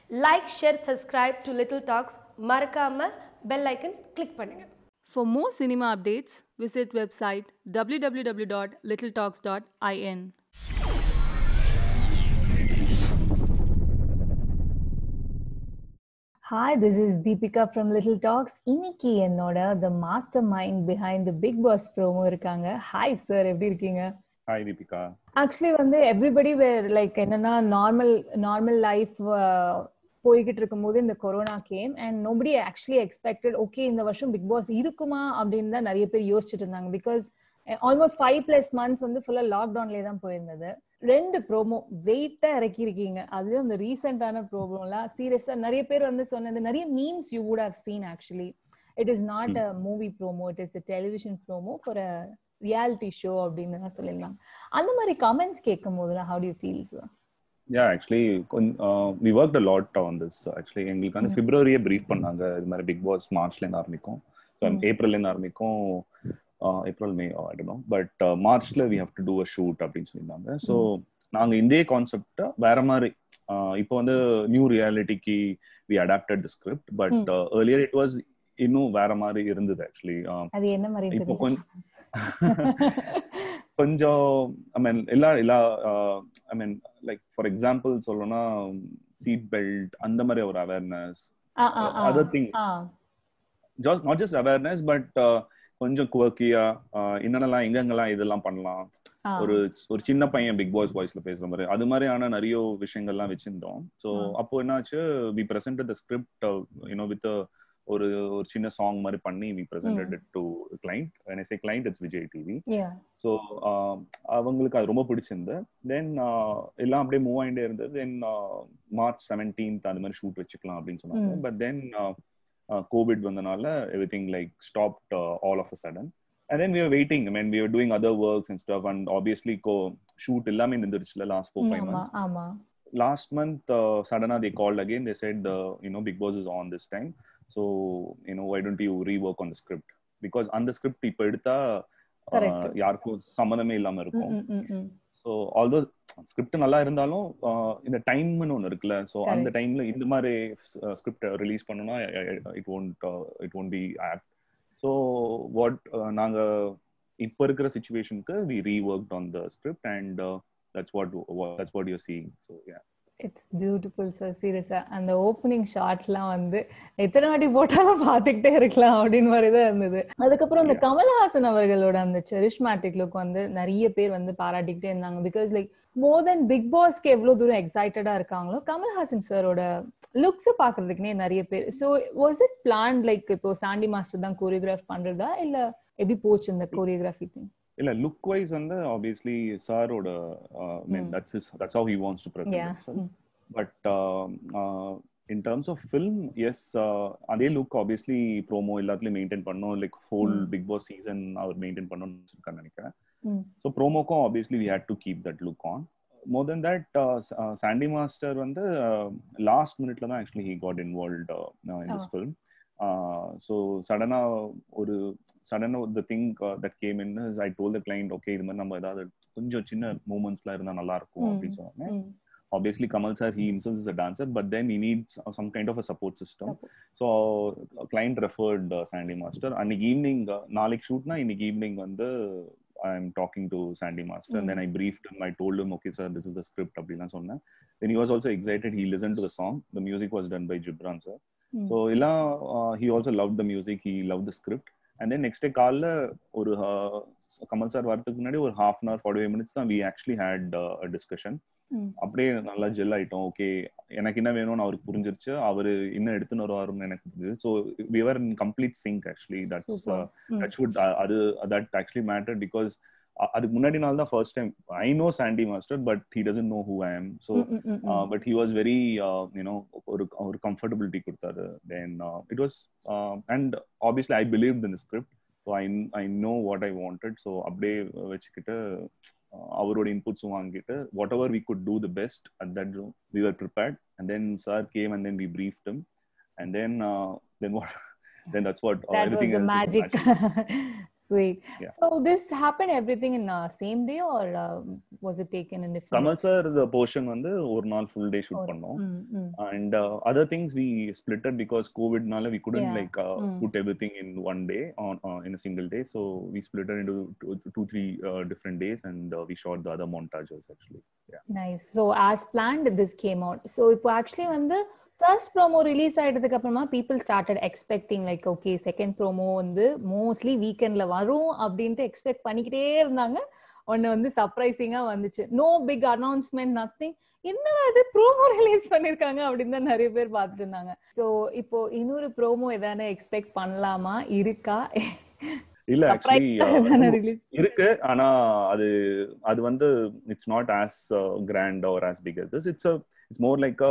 Like share subscribe to Little Talks மறக்காம bell icon click பண்ணுங்க For more cinema updates, visit website www.littletalks.in. Hi this is Deepika from Little Talks இன்னைக்கு என்னோட the mastermind behind the Bigg Boss promo இருக்காங்க hi sir எப்படி இருக்கீங்க hi Deepika actually வந்து everybody where like என்னன்னா normal normal life போய்கிட்டு இருக்கும்போது இந்த corona came and nobody actually expected okay இந்த வருஷம் பிக் பாஸ் இருக்குமா அப்படின்னு தான் நிறைய பேர் யோசிச்சுட்டு இருந்தாங்க because almost five plus months வந்து ஃபுல்லா லாக்டவுன்லேயே தான் போயிருந்தது ரெண்டு ப்ரோமோ வெயிட்டா இறக்கிருக்கீங்க அதுலயும் இந்த ரீசெண்டான ப்ரோமோலாம் சீரியஸா நிறைய பேர் வந்து சொன்னது நிறைய memes you would have seen actually it is not a movie promo it is a television promo for a reality show அப்படின்னு தான் சொல்லியிருந்தாங்க அந்த மாதிரி கமெண்ட்ஸ் கேட்கும் போதுலாம் how to feel sir yeah actually we work a lot on this actually எங்களுக்கு வந்து பிப்ரவரியே brief பண்ணாங்க இது மாதிரி பிக் பாஸ் மார்ச்ல இருந்து ஆரம்பிக்கும் ஏப்ரல்ல இருந்து ஆரம்பிக்கும் ஏப்ரல் மே ஆயிடணும் பட் மார்ச்ல we have to do a shoot அப்படின்னு சொல்லியிருந்தாங்க ஸோ நாங்க இதே கான்செப்டை வேற மாதிரி இப்போ வந்து நியூ ரியாலிட்டிக்கு we adapted the script but earlier it was இன்னும் வேற மாதிரி இருந்தது ஆக்சுவலி அது என்ன மாதிரி இப்போ கொஞ்சம் கொஞ்சம் ஐ மீன் எல்லா எல்லா I mean like for example சொல்லணும்னா சீட் பெல்ட் அந்த மாதிரி ஒரு awareness other things not just awareness but கொஞ்சம் குவர்க்கியா என்னென்னலாம் எங்கெங்கெல்லாம் இதெல்லாம் பண்ணலாம் ஒரு ஒரு சின்ன பையன் பிக் பாஸ் வாய்ஸ்ல பேசுற மாதிரி அது மாதிரியான நிறைய விஷயங்கள்லாம் வச்சிருந்தோம் ஸோ அப்போ என்னாச்சு we present the script you know with ஒரு ஒரு சின்ன சாங் மாதிரி பண்ணி we presented it to client when i say client it's Vijay TV so அவங்களுக்கு அது ரொம்ப பிடிச்சிருந்து தென் எல்லாம் அப்படியே மூவ் ஆகிட்டே இருந்தது தென் மார்ச் செவன்டீன்த் அந்த மாதிரி ஷூட் வச்சுக்கலாம் அப்படின்னு சொன்னாங்க பட் தென் கோவிட் வந்தனால everything like stopped all of a sudden and then we are waiting I mean we are doing other works and stuff and obviously go shoot எல்லாமே நின்றுச்சுல last four five months last month சடனா they call again they said the you know Bigg Boss is on this time so you know why don't you rework on the script because அந்த script இப்போ எடுத்தா யாருக்கும் சம்மந்தமே இல்லாம இருக்கும் ஸோ ஆல்தோ ஸ்கிரிப்ட் நல்லா இருந்தாலும் இந்த டைம்னு ஒன்று இருக்குல்ல ஸோ அந்த டைம்ல இந்த மாதிரி ஸ்கிரிப்ட் ரிலீஸ் பண்ணணும்னா it won't it won't be act so what நாங்க இப்போ இருக்கிற சுச்சுவேஷனுக்கு we rework on the script and that's what that's what you're seeing so yeah it's beautiful sir சீரியஸா அந்த ஓப்பனிங் ஷாட்லாம் வந்து எத்தனை வாட்டி போட்டாலும் பார்த்துக்கிட்டே இருக்கலாம் அப்படின்னு மாதிரி தான் இருந்தது அதுக்கப்புறம் இந்த கமல்ஹாசன் அவர்களோட அந்த செரிஷ்மேட்டிக் லுக் வந்து நிறைய பேர் வந்து பாராட்டிக்கிட்டே இருந்தாங்க because like more then Bigg பாஸ்க்கு எவ்வளவு தூரம் எக்ஸைட்டடா இருக்காங்களோ கமல்ஹாசன் சாரோட லுக்ஸ் பாக்குறதுக்குனே நிறைய பேர் so was it plan like இப்போ சாண்டி மாஸ்டர் தான் கோரியோகிராஃப் பண்றதா இல்ல எப்படி போச்சு இந்த கோரியோகிராஃபி திங் இல்ல லுக் வைஸ் வந்து ஆப்வியஸ்லி சாரோட mean that's is that's how he wants to present but in terms of film yes அதே லுக் ஆப்வியஸ்லி ப்ரோமோ எல்லாத்துலயும் மெயின்டைன் பண்ணோம் like whole Bigg Boss season அவர் மெயின்டைன் பண்ணணும்னு நினைக்கிறேன் ஸோ ப்ரோமோக்கும் obviously we had to keep that look on more then that Sandy master வந்து last மினிட்ல தான் actually he got involve in this film so சடனா ஒரு சடனா the thing that came in I told the client okay இது மாதிரி நம்ம ஏதாவது கொஞ்சம் சின்ன மூமெண்ட்ஸ்லாம் இருந்தா நல்லா இருக்கும் அப்படின்னு சொன்னாங்க obviously kamal sir he himself is a dancer but then he needs some kind of a support system so uh, client referred uh, sandy master அன்னைக்கு ஈவினிங் நாளைக்கு ஷூட்னா இன்னைக்கு ஈவினிங் வந்து I am talking to Chandy master and then I பிரீஃப்ட் I told him okay sir this is the script அப்படிலாம் சொன்னேன் தென் he was also excited he listen to the song the music was done by Ghibran sir so எல்லாம் he also love the music he love the script and then next day காலில் ஒரு Kamal sir வரதுக்கு முன்னாடி ஒரு half an hour forty five minutes தான் we actually had discussion அப்படியே நல்லா gel ஆயிட்டோம் ஓகே எனக்கு என்ன வேணும்னு அவருக்கு புரிஞ்சிருச்சு அவரு என்ன எடுத்துன்னு வருவாருன்னு எனக்கு புரிஞ்சுது so we were in complete sync actually that's that shoot அது தட் ஆக்சுவலி மேட்டர் பிகாஸ் அதுக்கு முன்னாடி நாள் தான் first time I know Sandy master but he doesn't know who I am so but he was very you know ஒரு ஒரு comfortability கொடுத்தாரு then it was and obviously I believe in script so I I know what I wanted so அப்படியே வச்சுக்கிட்டு அவரோட இன்புட்ஸும் வாங்கிட்டு whatever we could do the best at that we are prepared and then sir came and then we briefed and then then what then that's what that everything was the else is magic Sweet. Yeah. So this happened everything in uh, same day or uh, was it taken in different? Kamal sir portion வந்து ஒரு நாள் full day shoot Or- பண்ணோம் Mm, mm. and uh, other things we splitted because covid nala we couldn't Yeah. like uh, Mm. put everything in one day on uh, in a single day so we split it into two, two three uh, different days and uh, we shot the other montages actually nice so as planned this came out so இப்போ actually வந்து first promo release ஆயிட்டதுக்கு அப்புறமா people started expecting like okay second promo வந்து mostly வீக்கெண்ட்ல வரும் அப்படின்ட்டு expect பண்ணிக்கிட்டே இருந்தாங்க ஒன்னு வந்து சர்ப்ரைசிங்கா வந்துச்சு நோ பிக் அனௌன்ஸ்மெண்ட் நத்திங் என்னடா இது ப்ரோமோ ரிலீஸ் பண்ணிருக்காங்க அப்படின்னு தான் நிறைய பேர் பார்த்துட்டு இருந்தாங்க ஸோ இப்போ இன்னொரு ப்ரோமோ எதானே எக்ஸ்பெக்ட் பண்ணலாமா இருக்கா இல்ல ஆக்சுவலி ரிலீஸ் இருக்கு ஆனா அது அது வந்து it's not as grand or as big this it's it's more like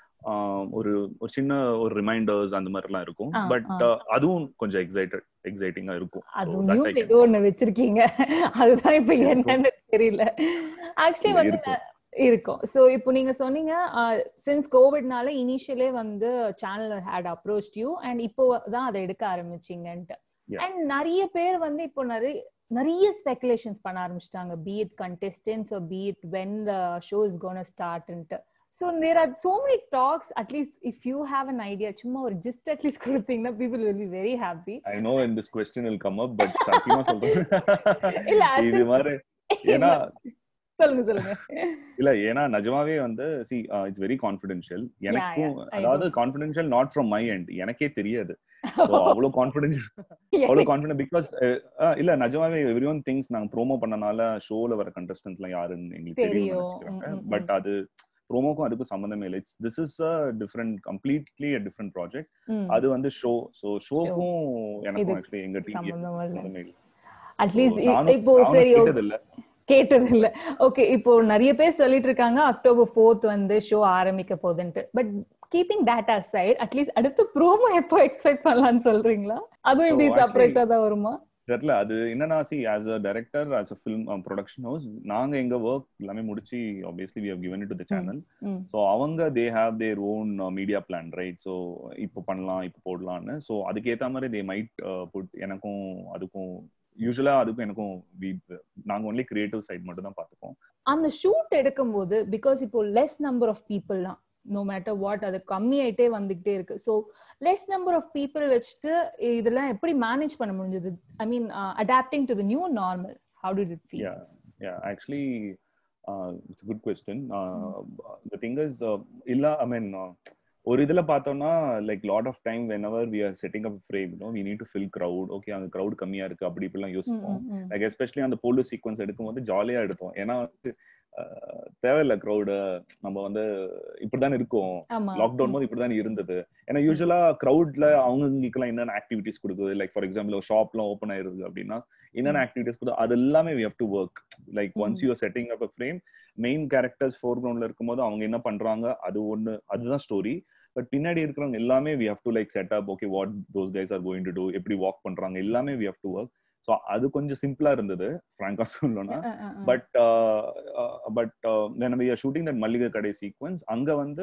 ஒரு ஒரு சின்ன ஒரு ரிமைண்டர்ஸ் அந்த மாதிரி எல்லாம் இருக்கும் ஆ, பட் ஆ. அதுவும் கொஞ்சம் எக்ஸைட்டட் எக்ஸைட்டிங்கா இருக்கும் அது So that new I can- ஏதோ ஒண்ணு வச்சிருக்கீங்க அதுதான் இப்ப என்னன்னு தெரியல ஆக்சுவலி வந்து இருக்கும். நான்- இருக்கும் சோ இப்போ நீங்க சொன்னீங்க சின்ஸ் கோவிட்னால இனிஷியலே வந்து channel had approach you and இப்போ தான் அதை எடுக்க ஆரம்பிச்சீங்கன்ட்டு Yeah. அண்ட் நிறைய பேர் வந்து இப்போ நிறைய நிறைய ஸ்பெகுலேஷன்ஸ் பண்ண ஆரம்பிச்சிட்டாங்க be it contestants or be it when the show is gonna ஸ்டார்ட்ன்ட்டு so there are so many talks at least if you have an idea சும்மா ஒரு ஜஸ்ட் அட்லீஸ்ட் கொடுத்தீங்கன்னா people will be very happy I know in this question will come up, but சத்தியமா சொல்றேன் இல்ல, as இது in- மாதிரி ஏன்னா சொல்லுங்க சொல்லுங்க இல்ல ஏன்னா நிஜமாவே வந்து சி இட்ஸ் வெரி கான்ஃபிடென்ஷியல் எனக்கும் yeah, I அதாவது confidential not from my end எனக்கே தெரியாது So, அவ்வளவு கான்ஃபிடென்ஷியல் அவ்வளவு கான்ஃபிடென்ட் பிகாஸ் இல்ல நிஜமாவே எவ்ரி ஒன் திங்ஸ் நாங்க ப்ரோமோ பண்ணனால ஷோல வர கண்டஸ்டன்ட்லாம் யாருன்னு எங்களுக்கு தெரியும் தெரியும். நினைச்சுக்கிறாங்க ம், ம், பட் அது ப்ரோமோக்கும் அதுக்கும் சம்மந்தமே இல்லை it's this is a different completely a different project ம், அது வந்து ஷோ ஸோ ஷோக்கும் எனக்கும் இது ஆக்சுவலி எங்க டீம் சம்மந்தம் இல்ல சம்மந்தமே இல்லை அட்லீஸ்ட் So, நானும்- இப்போ நானும் சரி கேட்டது இல்ல கேட்டது இல்ல ஓகே இப்போ நிறைய பேர் சொல்லிட்டு இருக்காங்க அக்டோபர் ஃபோர்த் வந்து ஷோ ஆரம்பிக்க போகுதுன்ட்டு but keeping that aside at least அடுத்த ப்ரோமோ எப்போ எக்ஸ்பெக்ட் பண்ணலாம்னு சொல்றீங்களா அதுவும் So, இப்படி actually- சர்ப்ரைஸா தான் வருமா தெரியல அது என்னன்னா see as a director as a film production house நாங்க எங்க ஒர்க் எல்லாமே முடிச்சு obviously we have given it to the channel ம். ஸோ அவங்க they have their own media plan right so இப்போ பண்ணலாம் இப்போ போடலாம்னு ஸோ அதுக்கேற்ற மாதிரி தே மைட் புட் எனக்கும் அதுக்கும் யூஸ்வலா அதுக்கும் எனக்கும் we நாங்க ஒன்லி கிரியேட்டிவ் சைட் மட்டும் தான் பார்த்துப்போம் அந்த ஷூட் எடுக்கும்போது பிகாஸ் இப்போ லெஸ் நம்பர் ஆஃப் பீப்புள்லாம் நோ மேட்டர் வாட் அது கம்மியாயிட்டே வந்துகிட்டே இருக்கு so less number of people வச்சுட்டு இதெல்லாம் எப்படி மேனேஜ் பண்ண முடிஞ்சது I mean adapting to the new normal how did it feel Yeah, yeah. Actually, uh, it's a good question. Uh, The thing is, uh, illa, I mean, uh, ஒரு இதுல பார்த்தோம்னா like lot of time whenever we are setting up frame know we need to fill crowd okay அந்த crowd கம்மியா இருக்கு அப்படி இப்படிலாம் யோசிப்போம் like especially அந்த போலோ சீக்வன்ஸ் எடுக்கும்போது ஜாலியா எடுத்தோம் ஏன்னா வந்து அஹ், தேவையில்ல க்ரௌடு நம்ம வந்து இப்படிதான் இருக்கும் ஆமா லாக்டவுன் போது இப்படிதான் இருந்தது ஏன்னா யூஸ்வலா கிரௌட்ல அவங்களுக்குலாம் என்னென்ன ஆக்டிவிட்டிஸ் கொடுக்குது லைக் ஃபார் எக்ஸாம்பிள் ஒரு ஷாப்லாம் ஓப்பன் ஆயிருது அப்படின்னா என்னென்ன ஆக்டிவிட்டிஸ் கொடுக்குது அது எல்லாமே we have to work like once you setting up frame main characters ஃபோர் கிரவுண்ட்ல இருக்கும்போது அவங்க என்ன பண்றாங்க அது ஒண்ணு அதுதான் ஸ்டோரி பட் பின்னாடி இருக்கிறவங்க எல்லாமே we have to like set up okay what those guys are going to do எப்படி வாக் பண்றாங்க எல்லாமே we have to work so அது கொஞ்சம் சிம்பிளா இருந்தது ஃப்ராங்கா சொல்லணும்னா but but when we are shooting that மல்லிகை கடை சீக்வன்ஸ் அங்க வந்து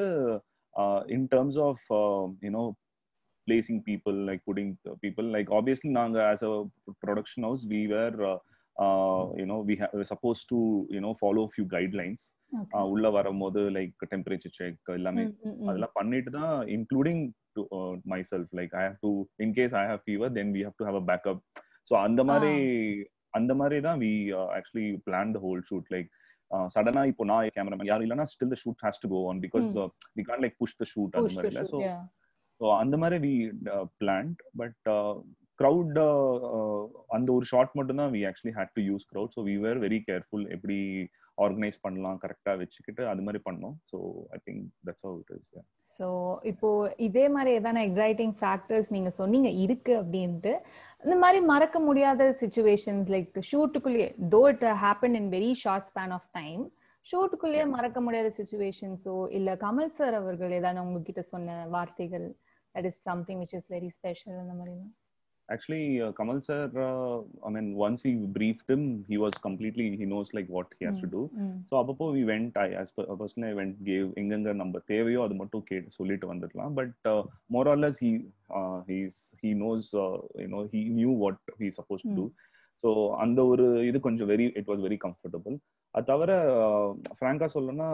in terms of you know placing people like putting the people like obviously நாங்க as a production house we were uh, uh, you know we ha- were supposed to you know follow a few guidelines uh, உள்ள வரும்போது like temperature check எல்லாமே அதெல்லாம் பண்ணிட்டு தான் including to myself like I have to in case I have fever then we have to have a backup so அந்த மாதிரி அந்த மாதிரி தான் we actually plan the whole shoot like சடனா இப்போ நான் கேமராமேன் யாரும் இல்லைன்னா still the shoot has to go on because we can't like push the shoot அந்த மாதிரி இல்லை ஸோ ஸோ அந்த மாதிரி வி பிளான்ட் பட் க்ரௌட் அந்த ஒரு ஷார்ட் மட்டும் தான் we actually had to use crowd so we were very careful எப்படி ஆர்கனைஸ் பண்ணலாம் கரெக்டா வச்சுக்கிட்டு அது மாதிரி பண்ணோம் so I think that's how it is so இப்போ இதே மாதிரி ஏதான எக்ஸைட்டிங் ஃபேக்டர்ஸ் நீங்க சொன்னீங்க இருக்கு அப்படின்ட்டு இந்த மாதிரி மறக்க முடியாத சுச்சுவேஷன்ஸ் லைக் ஷூட்டுக்குள்ளேயே though it happen in very short span of time ஷூட்டுக்குள்ளேயே மறக்க முடியாத சுச்சுவேஷன்ஸோ இல்ல கமல் சார் அவர்கள் ஏதான உங்ககிட்ட சொன்ன வார்த்தைகள் that is something which is very special அந்த மாதிரி actually uh, kamal sir uh, i mean once we briefed him he was completely he knows like what he has to do so அப்பப்போ we went I as personally I went gave எங்கெங்க நம்ம தேவையோ அது மட்டும் கே சொல்லிட்டு வந்துடலாம் but more or less he he's he knows you know he knew what he suppose to do so அந்த ஒரு இது கொஞ்சம் very it was very comfortable அது தவிர ஃப்ராங்கா சொல்லணும்னா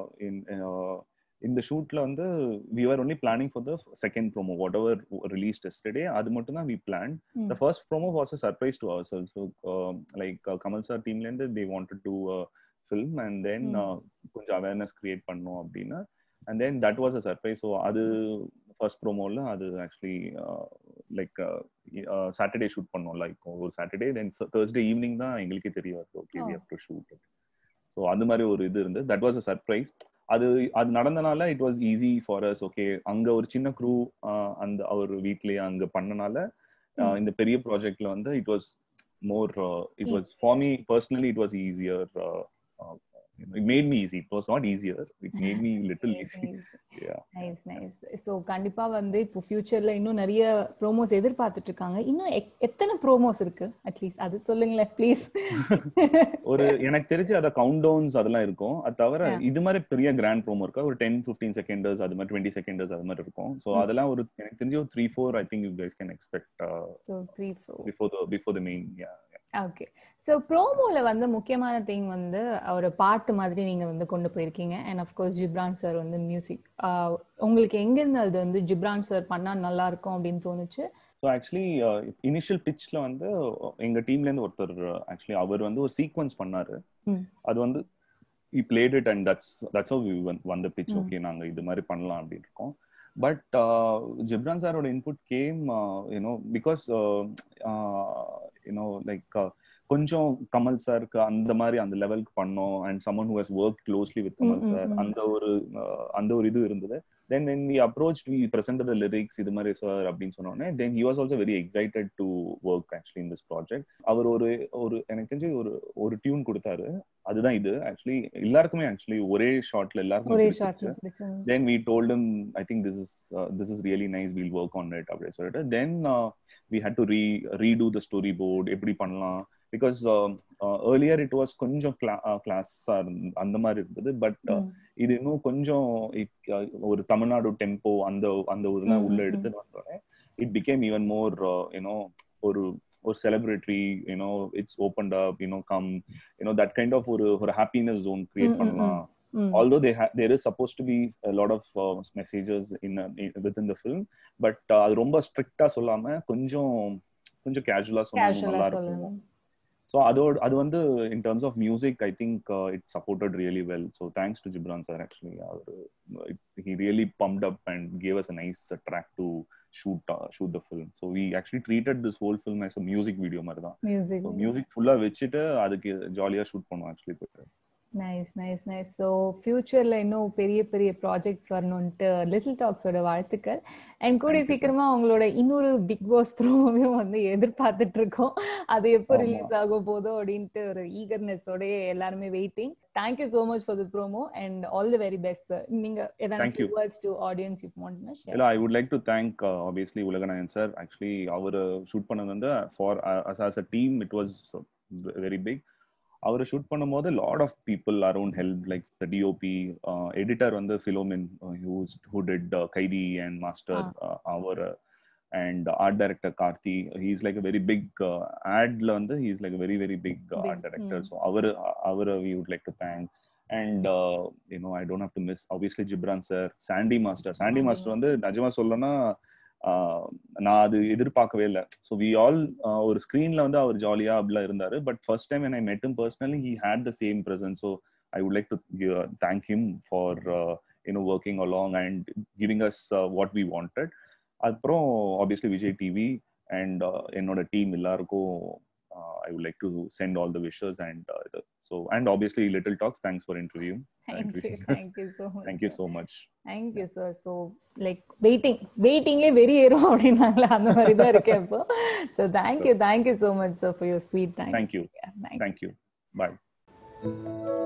இந்த ஷூட்ல வந்து we are only planning for the second promo whatever release எஸ்டே அது மட்டும் தான் we plan the first promo was a surprise to ourselves so like Kamal sir டீம்லேருந்து they wanted to film and then கொஞ்சம் awareness create பண்ணோம் அப்படின்னு and then that was a surprise so அது first ப்ரோமோல அது ஆக்சுவலி லைக் சாட்டர்டே ஷூட் பண்ணோம் like ஒரு Saturday then Thursday evening தான் எங்களுக்கே தெரிய வருது okay we have to shoot so அது மாதிரி ஒரு இது இருந்து தட் வாஸ் அ சர்ப்ரைஸ் அது அது நடந்தனால it was easy for us okay அங்க ஒரு சின்ன க்ரூ அந்த அவர் வீட்லயே அங்க பண்ணனால இந்த பெரிய ப்ராஜெக்ட்ல வந்து it was more it was for me personally it was easier it made me easy. It was not easier. It made me little easy. Yeah. Nice nice so கண்டிப்பா வந்து இப்போ ஃபியூச்சர்ல இன்னும் நிறைய ப்ரோமோஸ் எதிர்பார்த்துட்டு இருக்காங்க இன்னும் எத்தனை ப்ரோமோஸ் இருக்கு அட்லீஸ்ட் அது சொல்லுங்களேன் ப்ளீஸ் ஒரு எனக்கு தெரிஞ்சு அத கவுண்ட் டவுன்ஸ் அதெல்லாம் இருக்கும் அது தவிர இது மாதிரி பெரிய கிராண்ட் ப்ரோமோ இருக்கா ஒரு டென் ஃபிஃப்டீன் செகண்டர்ஸ் அது மாதிரி டுவெண்ட்டி செகண்டர்ஸ் அது மாதிரி இருக்கும் ஸோ அதெல்லாம் ஒரு எனக்கு தெரிஞ்சு ஒரு three four I think you guys can expect three four before the before the main yeah okay so ப்ரோமோல வந்து முக்கியமான திங் வந்து ஒரு பாட்டு மாதிரி நீங்க வந்து கொண்டு போயிருக்கீங்க அண்ட் அஃப்கோர்ஸ் ஜிப்ரான் சார் வந்து மியூசிக் உங்களுக்கு எங்கிருந்து அது வந்து ஜிப்ரான் சார் பண்ணா நல்லா இருக்கும் அப்படின்னு தோணுச்சு ஸோ ஆக்சுவலி இனிஷியல் பிச்ல வந்து எங்க டீம்ல இருந்து ஒருத்தர் ஆக்சுவலி அவர் வந்து ஒரு சீக்வன்ஸ் பண்ணாரு அது வந்து he played it and that's that's we வந்த பிச் ஓகே நாங்க இது மாதிரி பண்ணலாம் அப்படின்னு இருக்கோம் பட் ஜிப்ரான் சாரோட input came you know because you know like கொஞ்சம் கமல் சாருக்கு அந்த மாதிரி அந்த லெவலுக்கு பண்ணோம் and someone who has work closely with Kamal sir அந்த ஒரு அந்த ஒரு இது இருந்தது then when we approach we present the lyrics இது மாதிரி சார் அப்படின்னு சொன்னோடனே then he was also very excited to work actually in this project அவர் ஒரு ஒரு எனக்கு தெரிஞ்சு ஒரு ஒரு டியூன் கொடுத்தாரு அதுதான் இது ஆக்சுவலி எல்லாருக்குமே ஆக்சுவலி ஒரே ஷார்ட்ல எல்லாருக்குமே then we told him I think this is this is really nice we'll work on it அப்படின்னு சொல்லிட்டு then we had to re redo the storyboard எப்படி பண்ணலாம் பிகாஸ் ஏர்லியர் இட் வாஸ் கொஞ்சம் கிளாஸ் அந்த மாதிரி இருந்தது பட் இது இன்னும் கொஞ்சம் ஒரு தமிழ்நாடு டெம்போ அந்த அந்த இதெல்லாம் உள்ள எடுத்துட்டு வந்தோடனே it became even more you know ஒரு ஒரு celebrity you know it's open up you know come you know that kind of ஒரு ஒரு ஹாப்பினஸ் ஜோன் கிரியேட் பண்ணலாம் although they ha- there is supposed to be a lot of uh, messages in, uh, in within the film but அது ரொம்ப ஸ்ட்ரிக்ட்டா சொல்லாம கொஞ்சம் கொஞ்சம் கேஷுவலா சொன்னா நல்லா இருக்கும் ஸோ அதோட அது வந்து in terms of music I think it supported really well so thanks to Ghibran sir actually அவர் he really pumped up and gave us a nice track to shoot shoot the film so we actually treated this whole film as a music video மாதிரி தான் music ஃபுல்லா வச்சுட்டு அதுக்கு ஜாலியா shoot பண்ணுவோம் actually போயிட்டு nice nice nice so ஃபியூச்சர்ல இன்னும் பெரிய பெரிய ப்ராஜெக்ட்ஸ் வரணும்ட்டு லிட்டில் டாக்ஸோட வாழ்த்துக்கள் அண்ட் கூடிய சீக்கிரமா அவங்களோட இன்னொரு பிக் பாஸ் ப்ரோவையும் வந்து எதிர்பார்த்துட்டு இருக்கோம் அது எப்போ ரிலீஸ் ஆக போதோ அப்படின்ட்டு ஒரு ஈகர்னஸோட எல்லாருமே waiting thank you so much for the promo and all the very best நீங்க ஏதாவது words to audience you want இல்ல I would like to thank obviously Ulaganayagan sir actually அவர் ஷூட் பண்ணது வந்து for us a team it was very big அவரை shoot பண்ணும்போது lot of people around help like the DOP editor வந்து Philomin who did Kaithi and Master அவர் and art director Karthi he's like very big ஆட்ல வந்து he's like very very big art director so அவர் அவர் we would like to thank and you know I don't have to miss obviously Ghibran sir Sandy master Sandy master வந்து நிஜமா சொல்லணும்னா நான் அது எதிர்பார்க்கவே இல்லை ஸோ வி ஆல் ஒரு ஸ்க்ரீன்ல வந்து அவர் ஜாலியா அப்படிலாம் இருந்தாரு but first time I met him personally he had the same presence so I would like to thank him for you know working along and giving us what we wanted அப்புறம் obviously Vijay TV and என்னோட team எல்லாருக்கும் I would like to send all the wishes and இது so and obviously little talks thanks for interview Thank you. Thank you so much. Thank you so much. Thank you, sir. So, like, waiting. வெயிட்டிங்லேயே வெறி ஏறும் அப்படின்னாங்களா அந்த மாதிரி தான் இருக்கேன் இப்போ so thank you thank you so much sir for your sweet time thank you thank you bye